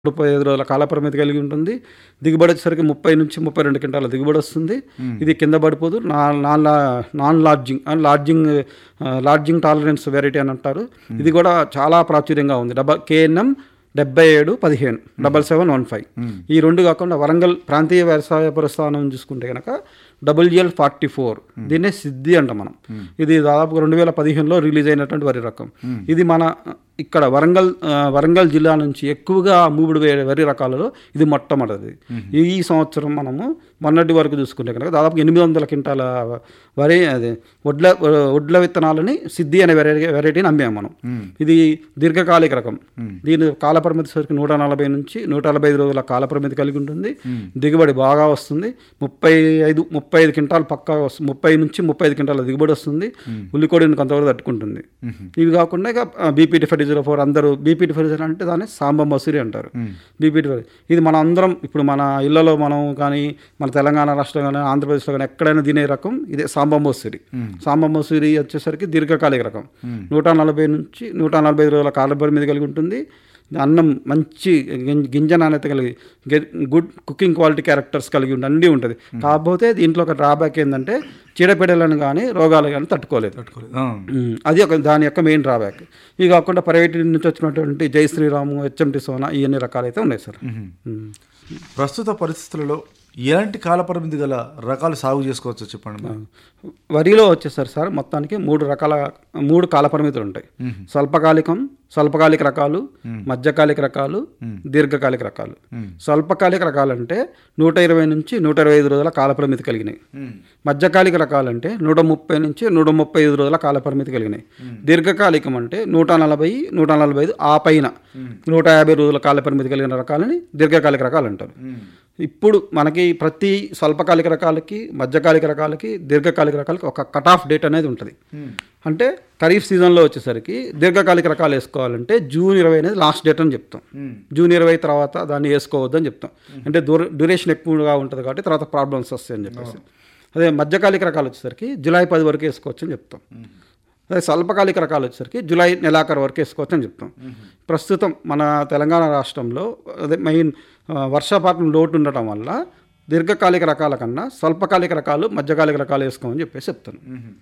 ముప్పై ఐదు రోజుల కాల పరిమితి కలిగి ఉంటుంది దిగుబడి వచ్చేసరికి ముప్పై నుంచి ముప్పై రెండు క్వింటాల దిగుబడి వస్తుంది ఇది కింద పడిపోదు నా నాన్ లా- నాన్ లాడ్జింగ్ అండ్ లాడ్జింగ్ ఆ, లాడ్జింగ్ టాలరెన్స్ వెరైటీ అని అంటారు ఇది కూడా చాలా ప్రాచుర్యంగా ఉంది డబల్ కేఎన్ఎం డెబ్బై ఏడు పదిహేను డబల్ సెవెన్ వన్ ఫైవ్ ఈ రెండు కాకుండా వరంగల్ ప్రాంతీయ వ్యవసాయ ప్రస్థానం చూసుకుంటే కనుక డబుల్జిఎల్ ఫార్టీ ఫోర్ దీన్నే సిద్ధి అంటాం మనం ఇది దాదాపు రెండు వేల పదిహేనులో రిలీజ్ అయినటువంటి వరి రకం ఇది మన ఇక్కడ వరంగల్ ఆ, వరంగల్ జిల్లా నుంచి ఎక్కువగా మూడు వరి రకాలలో ఇది మొట్టమొదటిది ఈ సంవత్సరం మనము మొన్నటి వరకు చూసుకుంటే కనుక దాదాపు ఎనిమిది వందల క్వింటాల వరి అదే వడ్ల వడ్ల విత్తనాలని సిద్ధి అనే వెరైటీ వెరైటీని అమ్మాము మనం ఇది దీర్ఘకాలిక రకం దీని కాలపరిమితి సరికి నూట నలభై నుంచి నూట నలభై ఐదు రోజుల కాలపరిమితి కలిగి ఉంటుంది దిగుబడి బాగా వస్తుంది ముప్పై ఐదు ముప్పై ఐదు క్వింటాలు పక్కా వస్తుంది ముప్పై నుంచి ముప్పై ఐదు క్వింటాల దిగుబడి వస్తుంది ఉల్లికోడిని కొంతవరకు తట్టుకుంటుంది ఇవి కాకుండా ఇక బీపీటీ ఫైవ్ జీరో ఫోర్ అందరూ బీపీటీ ఫైవ్ జీరో అంటే దాన్ని సాంబ మసూరి అంటారు బీపీటీ ఫైవ్ ఇది మన అందరం ఇప్పుడు మన ఇళ్లలో మనం కానీ మన తెలంగాణ రాష్ట్రంలో కానీ ఆంధ్రప్రదేశ్లో కానీ ఎక్కడైనా తినే రకం ఇదే సాంబ మసూరి సాంబ మసూరి వచ్చేసరికి దీర్ఘకాలిక రకం నూట నలభై నుంచి నూట నలభై ఐదు రోజుల కాల పరిమితి కలిగి ఉంటుంది అన్నం మంచి గిం- గింజ నాణ్యత కలిగి గె- గుడ్ కుకింగ్ క్వాలిటీ క్యారెక్టర్స్ కలిగి ఉండి అన్నీ ఉంటుంది కాకపోతే దీంట్లో ఒక డ్రాబ్యాక్ ఏంటంటే చీడపీడలను కానీ రోగాలు కానీ తట్టుకోలేదు ఆ. ఉమ్, అది ఒక దాని యొక్క మెయిన్ డ్రాబ్యాక్ ఇవి కాకుండా ప్రైవేట్ నుంచి వచ్చినటువంటి జై శ్రీరాము హెచ్ఎంటి సోనా ఇవన్నీ రకాలైతే ఉన్నాయి సార్ ఉమ్. ప్రస్తుత పరిస్థితులలో ఎలాంటి కాలపరిమితి గల రకాలు సాగు చేసుకోవచ్చో చెప్పండి మరి. వరిలో వచ్చేసరి సార్ మొత్తానికి మూడు రకాల మూడు కాల పరిమితులు ఉంటాయి స్వల్పకాలికం స్వల్పకాలిక రకాలు మధ్యకాలిక రకాలు దీర్ఘకాలిక రకాలు స్వల్పకాలిక రకాలంటే నూట ఇరవై నుంచి నూట ఇరవై ఐదు రోజుల కాల పరిమితి కలిగినాయి మధ్యకాలిక రకాలంటే నూట ముప్పై నుంచి నూట ముప్పై ఐదు రోజుల కాల పరిమితి కలిగినాయి దీర్ఘకాలికం అంటే నూట నలభై నూట నలభై ఐదు ఆ పైన నూట యాభై రోజుల కాల పరిమితి కలిగిన రకాలని దీర్ఘకాలిక రకాలు అంటారు ఇప్పుడు మనకి ప్రతి స్వల్పకాలిక రకాలకి మధ్యకాలిక రకాలకి దీర్ఘకాలిక రకాలకి ఒక కట్ ఆఫ్ డేట్ అనేది ఉంటుంది అంటే ఖరీఫ్ సీజన్లో వచ్చేసరికి దీర్ఘకాలిక రకాలు వేసుకోవాలంటే జూన్ ఇరవై అనేది లాస్ట్ డేట్ అని చెప్తాం జూన్ ఇరవై తర్వాత దాన్ని వేసుకోవద్దు అని చెప్తాం అంటే దూర డ్యూరేషన్ ఎక్కువగా ఉంటుంది కాబట్టి తర్వాత ప్రాబ్లమ్స్ వస్తాయి అని చెప్పేసి అదే మధ్యకాలిక రకాలు వచ్చేసరికి జూలై పది వరకు వేసుకోవచ్చు అని చెప్తాం అదే స్వల్పకాలిక రకాలు వచ్చేసరికి జూలై నెలాఖరు వరకు వేసుకోవచ్చు అని చెప్తాం ప్రస్తుతం మన తెలంగాణ రాష్ట్రంలో అదే మెయిన్ ఆ, వర్షపాతం లోటు ఉండటం వల్ల దీర్ఘకాలిక రకాల కన్నా స్వల్పకాలిక రకాలు మధ్యకాలిక రకాలు వేసుకోమని చెప్పేసి చెప్తాను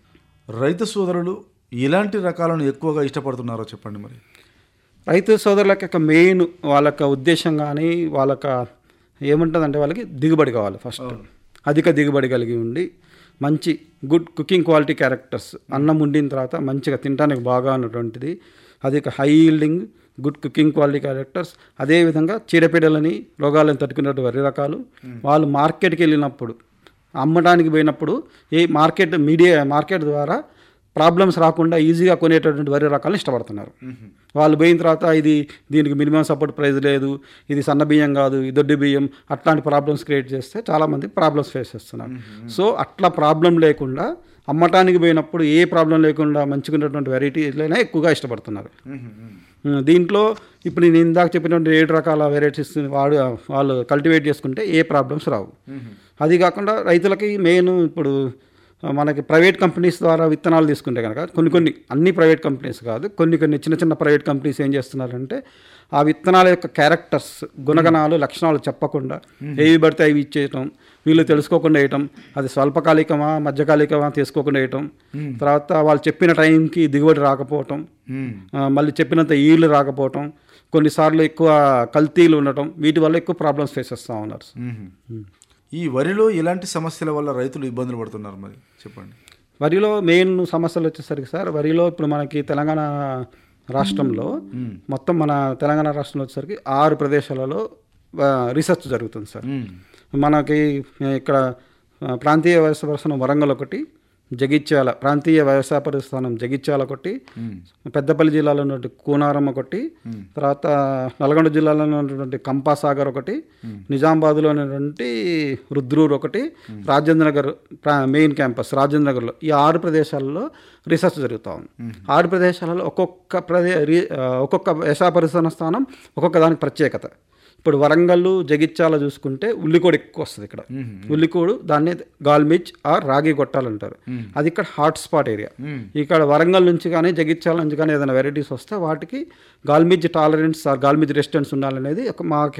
రైతు సోదరులు ఎలాంటి రకాలను ఎక్కువగా ఇష్టపడుతున్నారో చెప్పండి మరి రైతు సోదరులకు యొక్క మెయిన్ వాళ్ళ యొక్క ఉద్దేశం కానీ వాళ్ళ యొక్క ఏముంటుందంటే వాళ్ళకి దిగుబడి కావాలి ఫస్ట్ అధిక దిగుబడి కలిగి ఉండి మంచి గుడ్ కుకింగ్ క్వాలిటీ క్యారెక్టర్స్ అన్నం వండిన తర్వాత మంచిగా తినడానికి బాగా ఉన్నటువంటిది అది high yielding good cooking quality characters అదేవిధంగా చీడపీడలని రోగాలను తట్టుకునేటువంటి వరి రకాలు వాళ్ళు మార్కెట్కి వెళ్ళినప్పుడు అమ్మడానికి పోయినప్పుడు ఏ మార్కెట్ మీడియా మార్కెట్ ద్వారా ప్రాబ్లమ్స్ రాకుండా ఈజీగా కొనేటటువంటి వరి రకాలను ఇష్టపడుతున్నారు వాళ్ళు పోయిన తర్వాత ఇది దీనికి మినిమం సపోర్ట్ ప్రైస్ లేదు ఇది సన్న బియ్యం కాదు ఇది దొడ్డి బియ్యం అట్లాంటి ప్రాబ్లమ్స్ క్రియేట్ చేస్తే చాలామంది ప్రాబ్లమ్స్ ఫేస్ చేస్తున్నారు సో అట్లా ప్రాబ్లం లేకుండా అమ్మటానికి పోయినప్పుడు ఏ ప్రాబ్లం లేకుండా మంచిగున్నటువంటి వెరైటీలైనా ఎక్కువగా ఇష్టపడుతున్నారు ఉమ్, దీంట్లో ఇప్పుడు నేను ఇందాక చెప్పినటువంటి ఏడు రకాల వెరైటీస్ వాడు వాళ్ళు కల్టివేట్ చేసుకుంటే ఏ ప్రాబ్లమ్స్ రావు అది కాకుండా రైతులకి మెయిన్ ఇప్పుడు ఆ, మనకి ప్రైవేట్ కంపెనీస్ ద్వారా విత్తనాలు తీసుకుంటే కనుక కొన్ని కొన్ని అన్ని ప్రైవేట్ కంపెనీస్ కాదు కొన్ని కొన్ని చిన్న చిన్న ప్రైవేట్ కంపెనీస్ ఏం చేస్తున్నారంటే ఆ విత్తనాల యొక్క క్యారెక్టర్స్ గుణగణాలు లక్షణాలు చెప్పకుండా ఏవి పడితే అవి ఇచ్చేయటం వీళ్ళు తెలుసుకోకుండా వేయటం అది స్వల్పకాలికమా మధ్యకాలికమా తీసుకోకుండా వేయటం తర్వాత వాళ్ళు చెప్పిన టైంకి దిగుబడి రాకపోవటం ఆ, మళ్ళీ చెప్పినంత ఈళ్ళు రాకపోవటం కొన్నిసార్లు ఎక్కువ కల్తీలు ఉండటం వీటి వల్ల ఎక్కువ ప్రాబ్లమ్స్ ఫేస్ చేస్తూ ఉన్నారు ఈ వరిలో ఎలాంటి సమస్యల వల్ల రైతులు ఇబ్బందులు పడుతున్నారు మరి చెప్పండి వరిలో మెయిన్ సమస్యలు వచ్చేసరికి సార్ వరిలో ఇప్పుడు మనకి తెలంగాణ రాష్ట్రంలో మొత్తం మన తెలంగాణ రాష్ట్రంలో వచ్చేసరికి ఆరు ప్రదేశాలలో ఆ, రీసెర్చ్ జరుగుతుంది సార్ మనకి ఇక్కడ ఆ, ప్రాంతీయ వ్యవసాయ పరిస్థానం వరంగల్ ఒకటి జగిత్యాల ప్రాంతీయ వ్యవసాయ పరిస్థానం జగిత్యాల ఒకటి పెద్దపల్లి జిల్లాలో ఉన్నటువంటి కూనారం ఒకటి తర్వాత నల్గొండ జిల్లాలో ఉన్నటువంటి కంపాసాగర్ ఒకటి నిజామాబాద్లో ఉన్నటువంటి రుద్రూర్ ఒకటి రాజేంద్ర నగర్ ప్రా- మెయిన్ క్యాంపస్ రాజేంద్ర నగర్లో ఈ ఆరు ప్రదేశాలలో రీసెర్చ్ జరుగుతూ ఉంది ఆరు ప్రదేశాలలో ఒక్కొక్క ప్రదే రీ- ఆ, ఒక్కొక్క వ్యవసాయ పరిశోధన స్థానం ఒక్కొక్క దానికి ప్రత్యేకత ఇప్పుడు వరంగల్ జగిత్యాల చూసుకుంటే ఉల్లికోడు ఎక్కువ వస్తుంది ఇక్కడ ఉల్లికోడు దాన్ని గాల్మిచ్ ఆర్ రాగి గొట్టాలంటారు అది ఇక్కడ హాట్ స్పాట్ ఏరియా ఇక్కడ వరంగల్ నుంచి కానీ జగిత్యాల నుంచి కానీ ఏదైనా వెరైటీస్ వస్తే వాటికి gall midge tolerance or gall midge resistance ఉండాలనేది ఒక మా